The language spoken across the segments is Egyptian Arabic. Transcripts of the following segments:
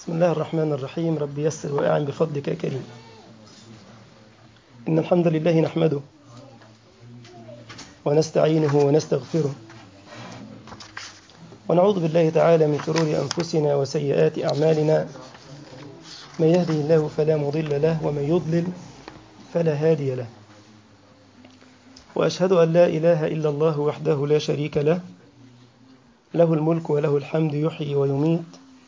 بسم الله الرحمن الرحيم رب يسر وأعن بفضلك يا كريم إن الحمد لله نحمده ونستعينه ونستغفره ونعوذ بالله تعالى من شرور أنفسنا وسيئات أعمالنا من يهده الله فلا مضل له ومن يضلل فلا هادي له وأشهد أن لا إله إلا الله وحده لا شريك له له الملك وله الحمد يحيي ويميت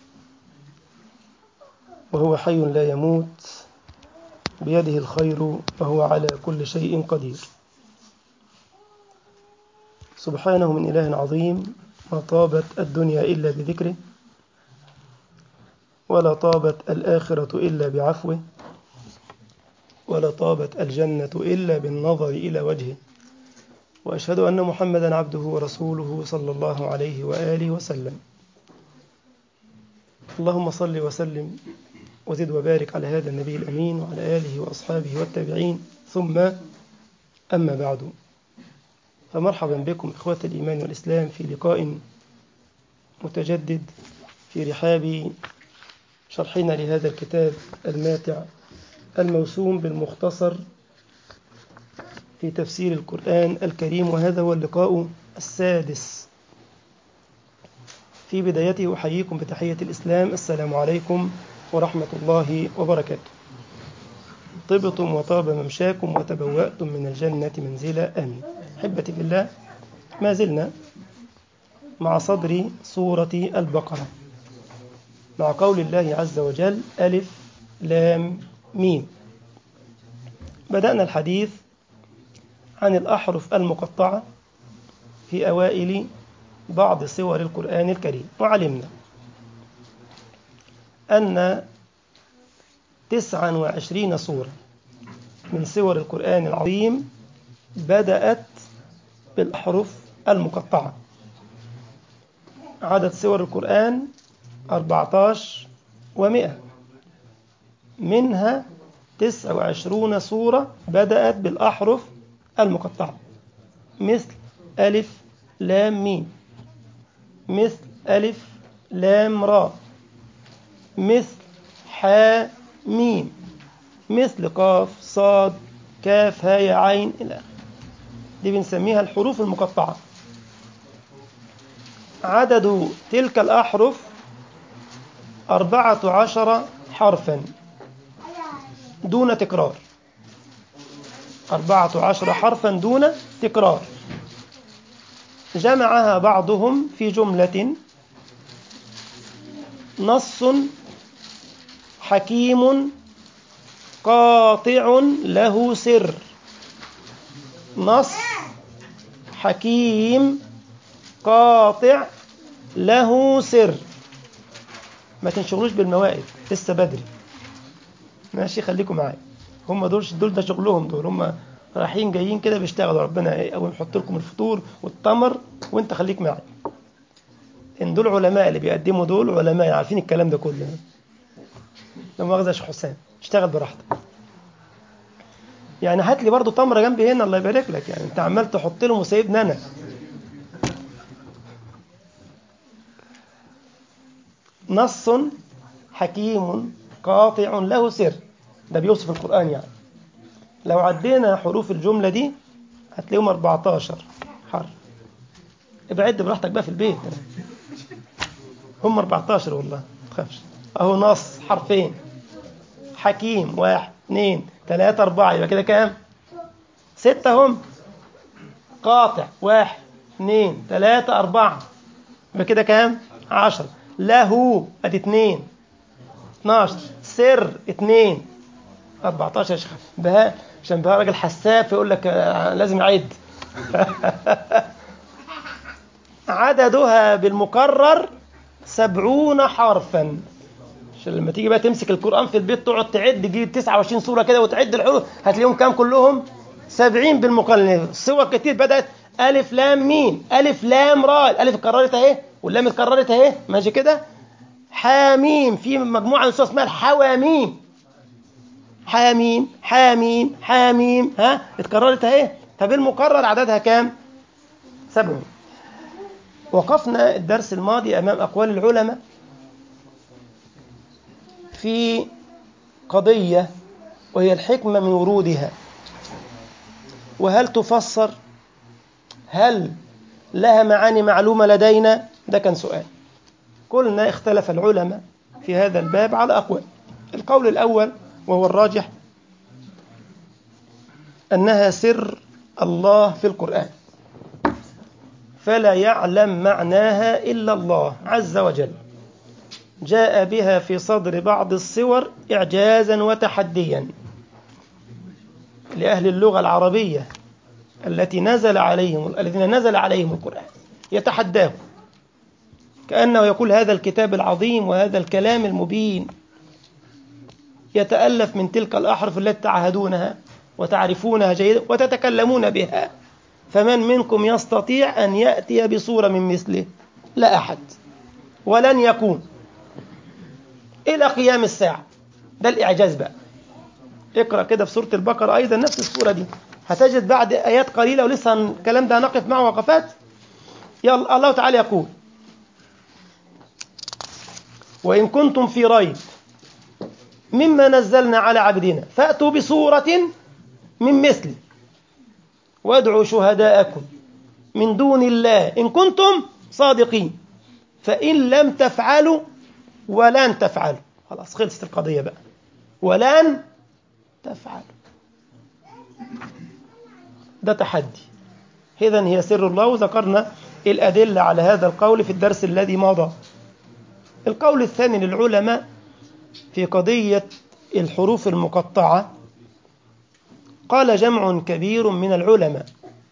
وهو حي لا يموت بيده الخير وهو على كل شيء قدير سبحانه من إله عظيم ما طابت الدنيا إلا بذكره ولا طابت الآخرة إلا بعفوه ولا طابت الجنة إلا بالنظر إلى وجهه وأشهد أن محمدا عبده ورسوله صلى الله عليه وآله وسلم اللهم صل وسلم وزد وبارك على هذا النبي الأمين وعلى آله وأصحابه والتابعين ثم أما بعد فمرحبا بكم إخوة الإيمان والإسلام في لقاء متجدد في رحاب شرحنا لهذا الكتاب الماتع الموسوم بالمختصر في تفسير القرآن الكريم وهذا هو اللقاء السادس في بدايته أحييكم بتحية الإسلام السلام عليكم ورحمة الله وبركاته طبتم وطاب ممشاكم وتبوأتم من الجنة منزلا آمين أحبتي في الله ما زلنا مع صدر سورة البقرة مع قول الله عز وجل ألف لام ميم بدأنا الحديث عن الأحرف المقطعة في أوائل بعض سور القرآن الكريم وعلمنا أن تسعا وعشرين سورة من سور القرآن العظيم بدأت بالأحرف المقطعة عدد سور القرآن أربعة عشر ومئة منها تسع وعشرون سورة بدأت بالأحرف المقطعة مثل ألف لام ميم مثل ألف لام را مثل حا ميم مثل قاف صاد كاف هاء عين إلى آخره دي بنسميها الحروف المقطعة عدد تلك الأحرف أربعة عشر حرفا دون تكرار أربعة عشر حرفا دون تكرار جمعها بعضهم في جملة نص حكيم قاطع له سر نص حكيم قاطع له سر ما تنشغلوش بالموائد لسه بدري ماشي خليكم معايا هم دول دول ده شغلهم دول هم رايحين جايين كده بيشتغلوا ربنا ايه او يحط لكم الفطور والتمر وانت خليك معايا ان دول علماء اللي بيقدموا دول علماء عارفين الكلام ده كله لو مؤاخذه يا شيخ حسام اشتغل براحتك يعني هات لي برضه تمره جنبي هنا الله يبارك لك يعني انت عمال تحط لهم وسايبني انا نص حكيم قاطع له سر ده بيوصف القرآن يعني لو عدينا حروف الجملة دي هتلاقيهم 14 حرف ابقى عد براحتك بقى في البيت هم 14 والله ما تخافش اهو نص حرفين حكيم واحد اثنين ثلاثة أربعة يبقى كده كام؟ ستة هم قاطع واحد اثنين ثلاثة أربعة يبقى كده كام؟ عشر له ادي اثنين 12 سر اثنين 14 يا شيخ بهاء عشان بهاء راجل حساب فيقول لك لازم يعد عددها بالمكرر سبعون حرفا عشان لما تيجي بقى تمسك القرآن في البيت تقعد تعد تجيب 29 سورة كده وتعد الحروف هتلاقيهم كام كلهم 70 بالمقلل سور كتير بدأت ألف لام ميم ألف لام را الألف اتكررت أهي واللام اتكررت أهي ماشي كده حاميم في مجموعة من السور اسمها الحواميم حاميم حاميم حاميم ها اتكررت اهي فبالمكرر عددها كام؟ سبع وقفنا الدرس الماضي أمام أقوال العلماء في قضية وهي الحكمة من ورودها وهل تفسر هل لها معاني معلومة لدينا ده كان سؤال قلنا اختلف العلماء في هذا الباب على أقوال القول الأول وهو الراجح أنها سر الله في القرآن فلا يعلم معناها إلا الله عز وجل جاء بها في صدر بعض الصور إعجازا وتحديا لأهل اللغة العربية التي نزل عليهم الذين نزل عليهم القرآن يتحداهم كأنه يقول هذا الكتاب العظيم وهذا الكلام المبين يتألف من تلك الأحرف التي تعهدونها وتعرفونها جيدا وتتكلمون بها فمن منكم يستطيع أن يأتي بصورة من مثله لا أحد ولن يكون إلى قيام الساعة ده الإعجاز بقى اقرأ كده في سورة البقرة أيضا نفس السورة دي هتجد بعد آيات قليلة ولسه الكلام ده هنقف معه وقفات يلا الله تعالى يقول وإن كنتم في ريب مما نزلنا على عبدنا فأتوا بصورة من مثله وادعوا شهداءكم من دون الله إن كنتم صادقين فإن لم تفعلوا ولن تفعلوا خلاص خلصت القضية بقى ولن تفعلوا ده تحدي إذا هي سر الله وذكرنا الأدلة على هذا القول في الدرس الذي مضى القول الثاني للعلماء في قضية الحروف المقطعة قال جمع كبير من العلماء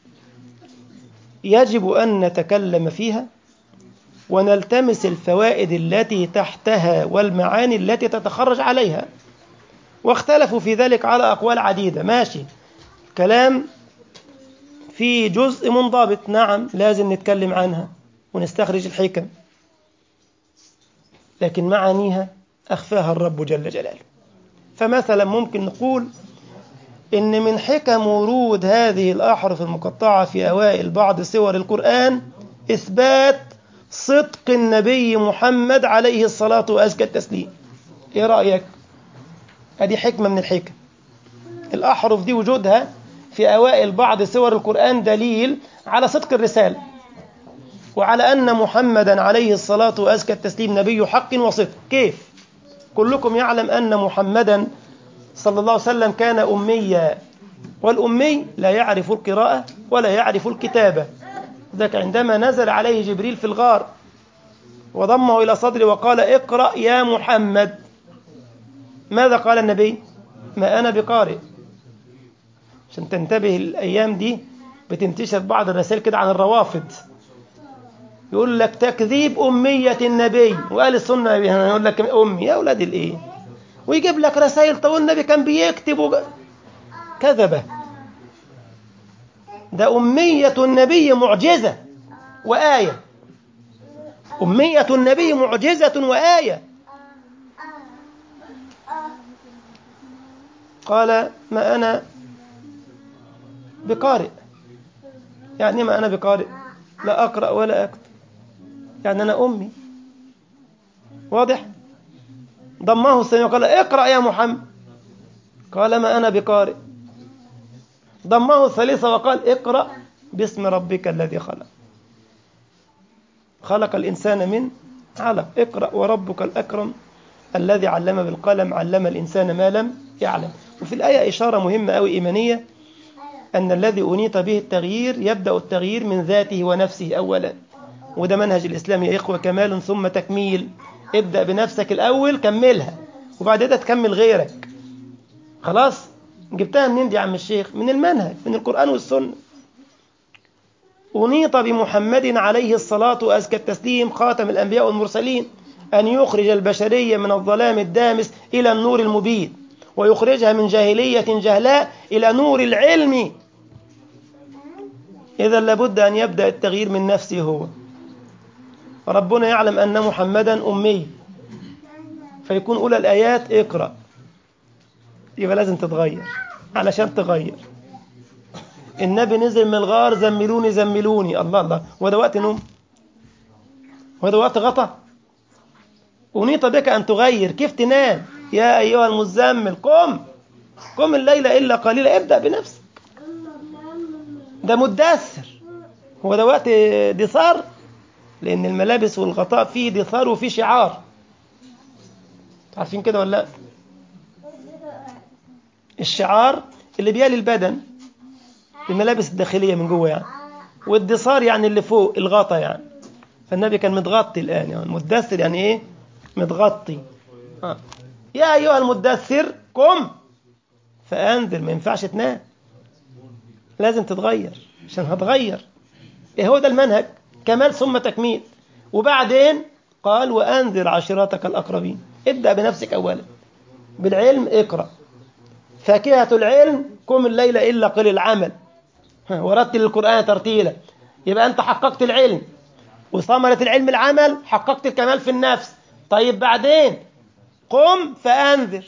يجب أن نتكلم فيها ونلتمس الفوائد التي تحتها والمعاني التي تتخرج عليها واختلفوا في ذلك على أقوال عديدة ماشي كلام في جزء منضبط نعم لازم نتكلم عنها ونستخرج الحكم لكن معانيها أخفاها الرب جل جلاله فمثلا ممكن نقول إن من حكم ورود هذه الأحرف المقطعة في أوائل بعض سور القرآن إثبات صدق النبي محمد عليه الصلاة وأزكى التسليم إيه رأيك؟ أدي حكمة من الحكم الأحرف دي وجودها في أوائل بعض سور القرآن دليل على صدق الرسالة وعلى أن محمدا عليه الصلاة وأزكى التسليم نبي حق وصدق كيف؟ كلكم يعلم أن محمدا صلى الله عليه وسلم كان أميا والأمي لا يعرف القراءة ولا يعرف الكتابة ذاك عندما نزل عليه جبريل في الغار وضمه إلى صدره وقال اقرأ يا محمد ماذا قال النبي ما أنا بقارئ عشان تنتبه الأيام دي بتنتشر بعض الرسائل كده عن الروافض يقول لك تكذيب أمية النبي وقال السنة يقول لك أمي يا أولاد الإيه ويجيب لك رسائل طول النبي كان بيكتب وب... كذبة ده أمية النبي معجزة وآية أمية النبي معجزة وآية قال ما أنا بقارئ يعني ما أنا بقارئ لا أقرأ ولا أكتب يعني أنا أمي واضح ضمه الثاني وقال اقرأ يا محمد قال ما أنا بقارئ ضمه الثالثة وقال اقرأ باسم ربك الذي خلق خلق الإنسان من علق اقرأ وربك الأكرم الذي علم بالقلم علم الإنسان ما لم يعلم وفي الآية إشارة مهمة أو إيمانية أن الذي أنيط به التغيير يبدأ التغيير من ذاته ونفسه أولا وده منهج الإسلام يا إخوة كمال ثم تكميل ابدأ بنفسك الأول كملها وبعد كده تكمل غيرك خلاص جبتها منين دي يا عم الشيخ من المنهج من القرآن والسنة أنيط بمحمد عليه الصلاة وأزكى التسليم خاتم الأنبياء والمرسلين أن يخرج البشرية من الظلام الدامس إلى النور المبين ويخرجها من جاهلية جهلاء إلى نور العلم إذا لابد أن يبدأ التغيير من نفسه هو ربنا يعلم أن محمدا أمي فيكون أولى الآيات اقرأ يبقى لازم تتغير علشان تغير النبي نزل من الغار زملوني زملوني الله الله وده وقت نوم وده وقت غطا أنيط بك أن تغير كيف تنام يا أيها المزمل قم قم الليل إلا قليلا ابدأ بنفسك ده مدثر هو ده وقت دثار لأن الملابس والغطاء فيه دثار وفيه شعار عارفين كده ولا لا الشعار اللي بيالي البدن الملابس الداخلية من جوه يعني والدثار يعني اللي فوق الغطا يعني فالنبي كان متغطي الآن يعني مدثر يعني إيه متغطي آه. يا أيها المدثر قم فأنذر ما ينفعش تنام لازم تتغير عشان هتغير إيه هو ده المنهج كمال ثم تكميل وبعدين قال وأنذر عشيرتك الأقربين ابدأ بنفسك أولا بالعلم اقرأ فاكهة العلم قم الليل إلا قل العمل ورتل القرآن ترتيلا يبقى أنت حققت العلم وثمرة العلم العمل حققت الكمال في النفس طيب بعدين قم فأنذر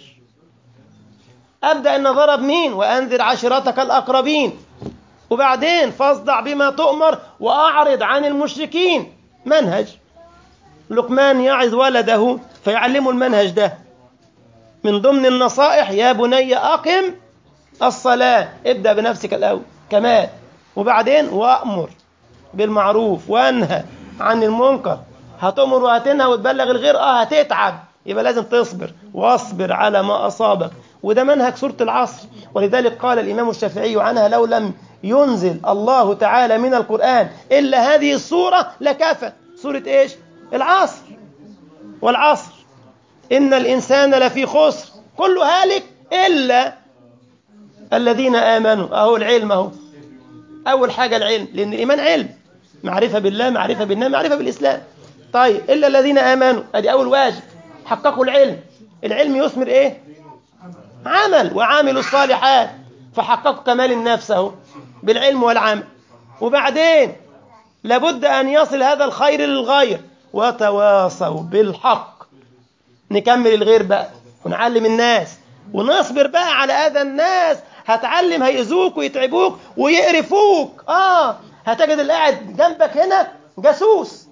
أبدأ النظر بمين وأنذر عشيرتك الأقربين وبعدين فاصدع بما تؤمر وأعرض عن المشركين منهج لقمان يعظ ولده فيعلمه المنهج ده من ضمن النصائح يا بني أقم الصلاة ابدأ بنفسك الأول كمال وبعدين وأمر بالمعروف وانهى عن المنكر هتأمر وهتنهى وتبلغ الغير اه هتتعب يبقى لازم تصبر واصبر على ما أصابك وده منهج سورة العصر ولذلك قال الإمام الشافعي عنها لو لم ينزل الله تعالى من القرآن إلا هذه السورة لكفى سورة إيش العصر والعصر إن الإنسان لفي خسر كل هالك إلا الذين آمنوا أهو العلم أهو أول حاجة العلم لأن الإيمان علم معرفة بالله معرفة بالنبي معرفة بالإسلام طيب إلا الذين آمنوا أدي أول واجب حققوا العلم العلم يثمر إيه عمل وعاملوا الصالحات فحققوا كمال النفس أهو بالعلم والعمل وبعدين لابد أن يصل هذا الخير للغير وتواصوا بالحق نكمل الغير بقى ونعلم الناس ونصبر بقى على أذى الناس هتعلم هيأذوك ويتعبوك ويقرفوك آه هتجد اللي قاعد جنبك هنا جاسوس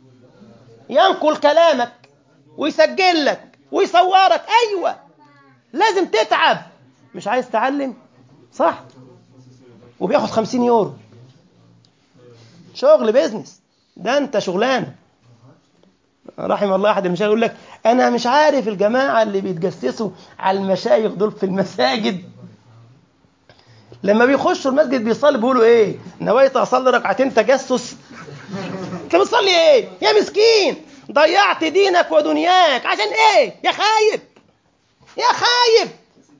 ينقل كلامك ويسجل لك ويصورك أيوة لازم تتعب مش عايز تعلم صح وبياخد خمسين يورو شغل بيزنس ده انت شغلانه رحم الله احد المشايخ يقول لك انا مش عارف الجماعه اللي بيتجسسوا على المشايخ دول في المساجد لما بيخشوا المسجد بيصلي بيقولوا ايه نويت اصلي ركعتين تجسس انت بتصلي ايه يا مسكين ضيعت دينك ودنياك عشان ايه يا خايب يا خايب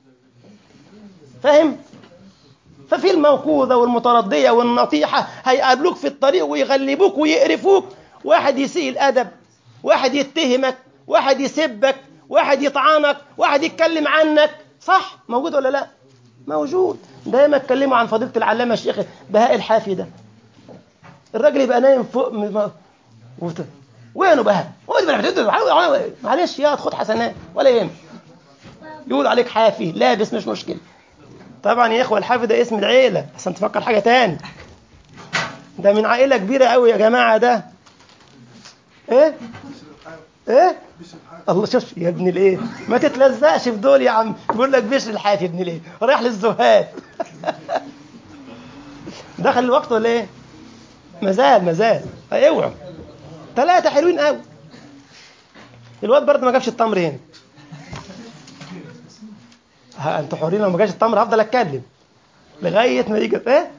فاهم ففي الموقوذة والمتردية والنطيحة هيقابلوك في الطريق ويغلبوك ويقرفوك واحد يسيء الأدب واحد يتهمك واحد يسبك واحد يطعنك واحد يتكلم عنك صح موجود ولا لا موجود دايما اتكلموا عن فضيلة العلامة الشيخ بهاء الحافي ده الراجل يبقى نايم فوق م... وت... وينه بهاء معلش يا خد حسنات ولا يهم يقول عليك حافي لابس مش مشكله طبعا يا اخوه الحافي ده اسم العيله عشان تفكر حاجه تاني ده من عائله كبيره قوي يا جماعه ده ايه ايه الله شوف يا ابن الايه ما تتلزقش في دول يا عم بيقول لك بشر الحافي ابن الايه رايح للزهاد دخل الوقت ولا ايه مازال مازال اوعوا ثلاثه حلوين قوي الواد برضه ما جابش التمر هنا ها انتوا حرين لو ما جاش التمر هفضل اتكلم لغايه ما يجي ايه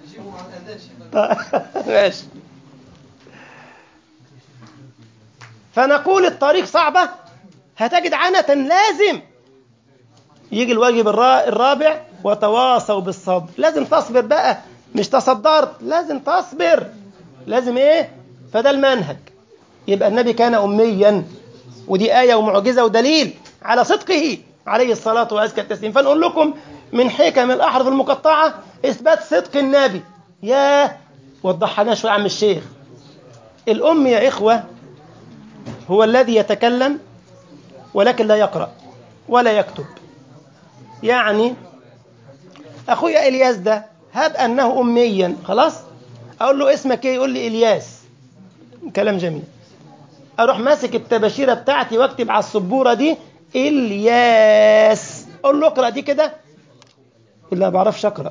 ماشي فنقول الطريق صعبة هتجد عنة لازم يجي الواجب الرابع وتواصوا بالصبر لازم تصبر بقى مش تصدرت لازم تصبر لازم ايه فده المنهج يبقى النبي كان أميا ودي آية ومعجزة ودليل على صدقه عليه الصلاة وأزكى التسليم فنقول لكم من حكم الأحرف المقطعة إثبات صدق النبي ياه وضحها لنا شوية عم الشيخ الأم يا إخوة هو الذي يتكلم ولكن لا يقرأ ولا يكتب يعني أخويا إلياس ده هب أنه أميا خلاص أقول له اسمك إيه يقول لي إلياس كلام جميل أروح ماسك التباشيرة بتاعتي واكتب على السبورة دي الياس قول له اقرا دي كده يقول لا ما بعرفش اقرا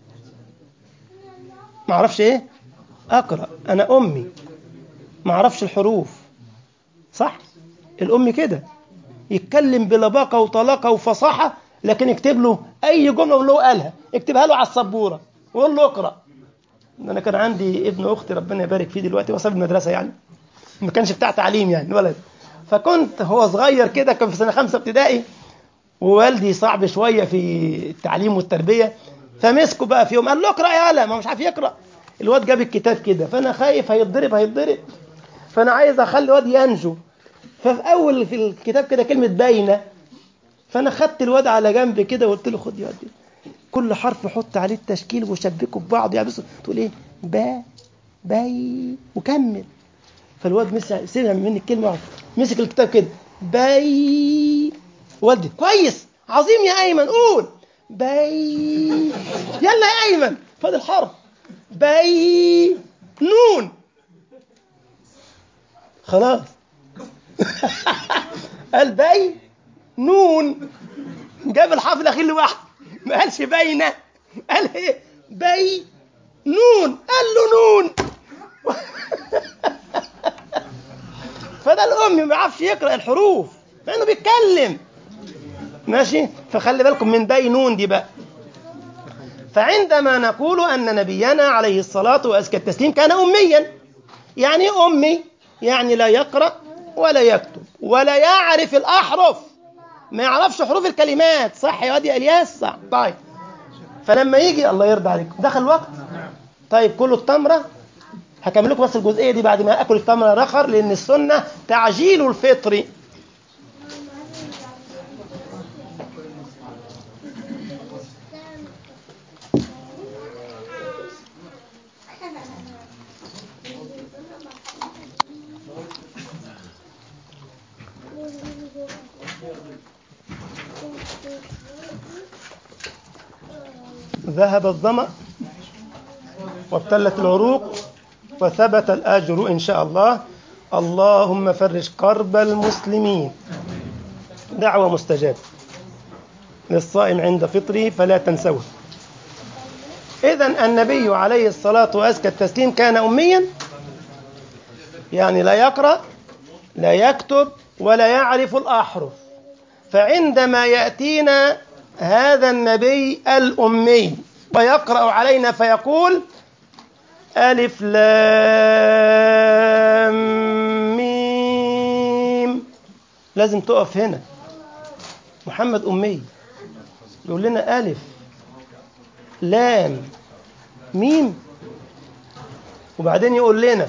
ما اعرفش ايه اقرا انا امي ما اعرفش الحروف صح الام كده يتكلم بلباقه وطلاقه وفصاحه لكن يكتب له اي جمله واللي هو قالها اكتبها له على السبوره وقول له اقرا انا كان عندي ابن اختي ربنا يبارك فيه دلوقتي وصل المدرسه يعني ما كانش بتاع تعليم يعني الولد فكنت هو صغير كده كان في سنه خمسه ابتدائي ووالدي صعب شويه في التعليم والتربيه فمسكه بقى في يوم قال له اقرا يا ما هو مش عارف يقرا الواد جاب الكتاب كده فانا خايف هيتضرب هيتضرب فانا عايز اخلي الواد ينجو ففي اول في الكتاب كده كلمه باينه فانا خدت الواد على جنب كده وقلت له خد يا واد كل حرف حط عليه التشكيل وشبكه ببعض يعني بص تقول ايه با باي وكمل فالواد مسك سمع مني الكلمه واحده مسك الكتاب كده باي والدي كويس عظيم يا ايمن قول باي يلا يا ايمن فاضل حرف باي نون خلاص قال باي نون جاب الحرف الاخير لوحده ما قالش باينه قال ايه باي نون قال له نون فده الام ما بيعرفش يقرا الحروف مع انه بيتكلم ماشي فخلي بالكم من باي نون دي بقى فعندما نقول ان نبينا عليه الصلاه وازكى التسليم كان اميا يعني امي يعني لا يقرا ولا يكتب ولا يعرف الاحرف ما يعرفش حروف الكلمات صح يا وادي الياس صح طيب فلما يجي الله يرضى عليكم دخل الوقت طيب كلوا التمره هكمل لكم بس الجزئيه دي بعد ما اكل التمره رخر لان السنه تعجيل الفطر ذهب الظمأ وابتلت العروق وثبت الأجر إن شاء الله اللهم فرج كرب المسلمين دعوة مستجابة للصائم عند فطره فلا تنسوه إذا النبي عليه الصلاة وأزكى التسليم كان أميا يعني لا يقرأ لا يكتب ولا يعرف الأحرف فعندما يأتينا هذا النبي الأمي ويقرأ علينا فيقول ألف لام ميم لازم تقف هنا محمد أمي يقول لنا ألف لام ميم وبعدين يقول لنا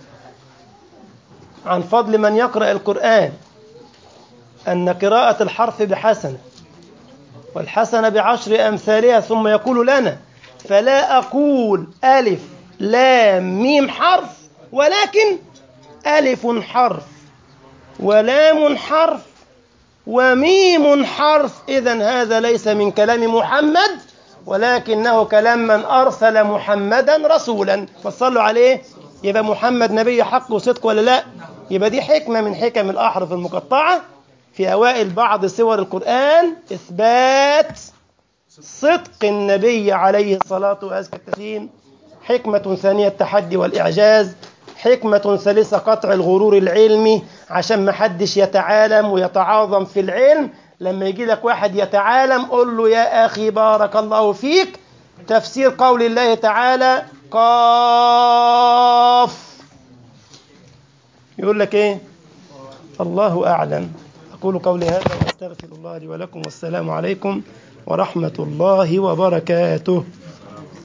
عن فضل من يقرأ القرآن أن قراءة الحرف بحسنة والحسنة بعشر أمثالها ثم يقول لنا فلا أقول ألف لام ميم حرف ولكن ألف حرف ولام حرف وميم حرف إذا هذا ليس من كلام محمد ولكنه كلام من أرسل محمدا رسولا فصلوا عليه يبقى محمد نبي حق وصدق ولا لا يبقى دي حكمة من حكم الأحرف المقطعة في أوائل بعض سور القرآن إثبات صدق النبي عليه الصلاة والسلام حكمة ثانية التحدي والإعجاز حكمة ثالثة قطع الغرور العلمي عشان ما حدش يتعالم ويتعاظم في العلم لما يجي لك واحد يتعالم قل له يا أخي بارك الله فيك تفسير قول الله تعالى قاف يقول لك ايه الله أعلم أقول قولي هذا وأستغفر الله لي ولكم والسلام عليكم ورحمة الله وبركاته